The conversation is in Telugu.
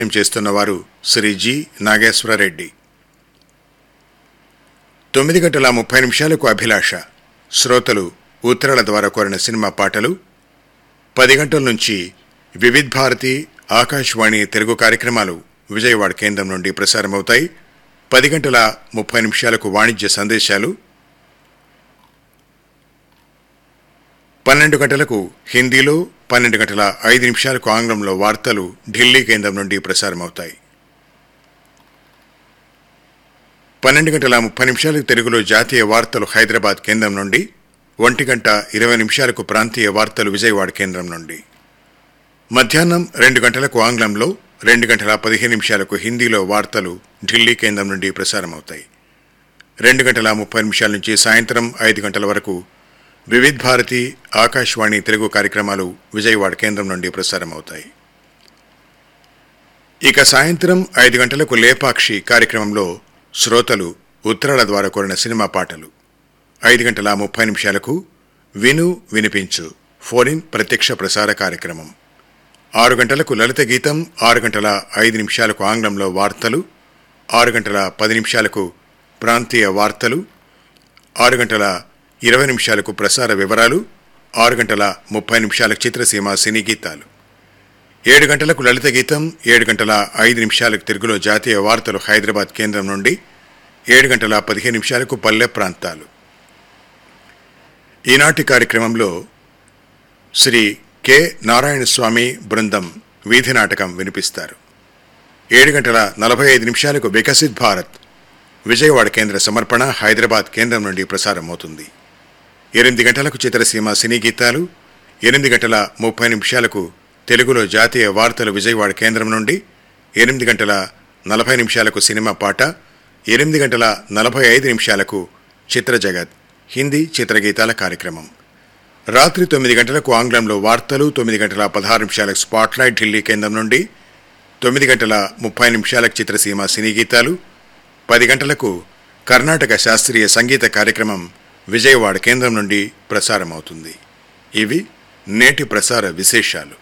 చేస్తున్న వారు శ్రీ జి నాగేశ్వరరెడ్డి తొమ్మిది గంటల ముప్పై నిమిషాలకు అభిలాష శ్రోతలు ఉత్తరాల ద్వారా కోరిన సినిమా పాటలు పది గంటల నుంచి వివిధ్ భారతి ఆకాశవాణి తెలుగు కార్యక్రమాలు విజయవాడ కేంద్రం నుండి ప్రసారమవుతాయి పది గంటల ముప్పై నిమిషాలకు వాణిజ్య సందేశాలు పన్నెండు గంటలకు హిందీలో పన్నెండు గంటల ఐదు నిమిషాలకు ఆంగ్లంలో వార్తలు ఢిల్లీ కేంద్రం నుండి ప్రసారమవుతాయి పన్నెండు గంటల ముప్పై నిమిషాలకు తెలుగులో జాతీయ వార్తలు హైదరాబాద్ కేంద్రం నుండి ఒంటి గంట ఇరవై నిమిషాలకు ప్రాంతీయ వార్తలు విజయవాడ కేంద్రం నుండి మధ్యాహ్నం రెండు గంటలకు ఆంగ్లంలో రెండు గంటల పదిహేను నిమిషాలకు హిందీలో వార్తలు ఢిల్లీ కేంద్రం నుండి ప్రసారమవుతాయి రెండు గంటల ముప్పై నిమిషాల నుంచి సాయంత్రం ఐదు గంటల వరకు వివిధ్ భారతి ఆకాశవాణి తెలుగు కార్యక్రమాలు విజయవాడ కేంద్రం నుండి ప్రసారమవుతాయి ఇక సాయంత్రం ఐదు గంటలకు లేపాక్షి కార్యక్రమంలో శ్రోతలు ఉత్తరాల ద్వారా కోరిన సినిమా పాటలు ఐదు గంటల ముప్పై నిమిషాలకు విను వినిపించు ఫోరిన్ ప్రత్యక్ష ప్రసార కార్యక్రమం ఆరు గంటలకు లలిత గీతం ఆరు గంటల ఐదు నిమిషాలకు ఆంగ్లంలో వార్తలు ఆరు గంటల పది నిమిషాలకు ప్రాంతీయ వార్తలు ఆరు గంటల ఇరవై నిమిషాలకు ప్రసార వివరాలు ఆరు గంటల ముప్పై నిమిషాలకు చిత్రసీమ సినీ గీతాలు ఏడు గంటలకు లలిత గీతం ఏడు గంటల ఐదు నిమిషాలకు తెలుగులో జాతీయ వార్తలు హైదరాబాద్ కేంద్రం నుండి ఏడు గంటల పదిహేను నిమిషాలకు పల్లె ప్రాంతాలు ఈనాటి కార్యక్రమంలో శ్రీ కె నారాయణ స్వామి బృందం వీధి నాటకం వినిపిస్తారు ఏడు గంటల నలభై ఐదు నిమిషాలకు వికసిత్ భారత్ విజయవాడ కేంద్ర సమర్పణ హైదరాబాద్ కేంద్రం నుండి ప్రసారమవుతుంది ఎనిమిది గంటలకు చిత్రసీమ సినీ గీతాలు ఎనిమిది గంటల ముప్పై నిమిషాలకు తెలుగులో జాతీయ వార్తలు విజయవాడ కేంద్రం నుండి ఎనిమిది గంటల నలభై నిమిషాలకు సినిమా పాట ఎనిమిది గంటల నలభై ఐదు నిమిషాలకు చిత్ర జగత్ హిందీ చిత్రగీతాల కార్యక్రమం రాత్రి తొమ్మిది గంటలకు ఆంగ్లంలో వార్తలు తొమ్మిది గంటల పదహారు నిమిషాలకు స్పాట్లైట్ ఢిల్లీ కేంద్రం నుండి తొమ్మిది గంటల ముప్పై నిమిషాలకు చిత్రసీమ సినీ గీతాలు పది గంటలకు కర్ణాటక శాస్త్రీయ సంగీత కార్యక్రమం విజయవాడ కేంద్రం నుండి ప్రసారమవుతుంది ఇవి నేటి ప్రసార విశేషాలు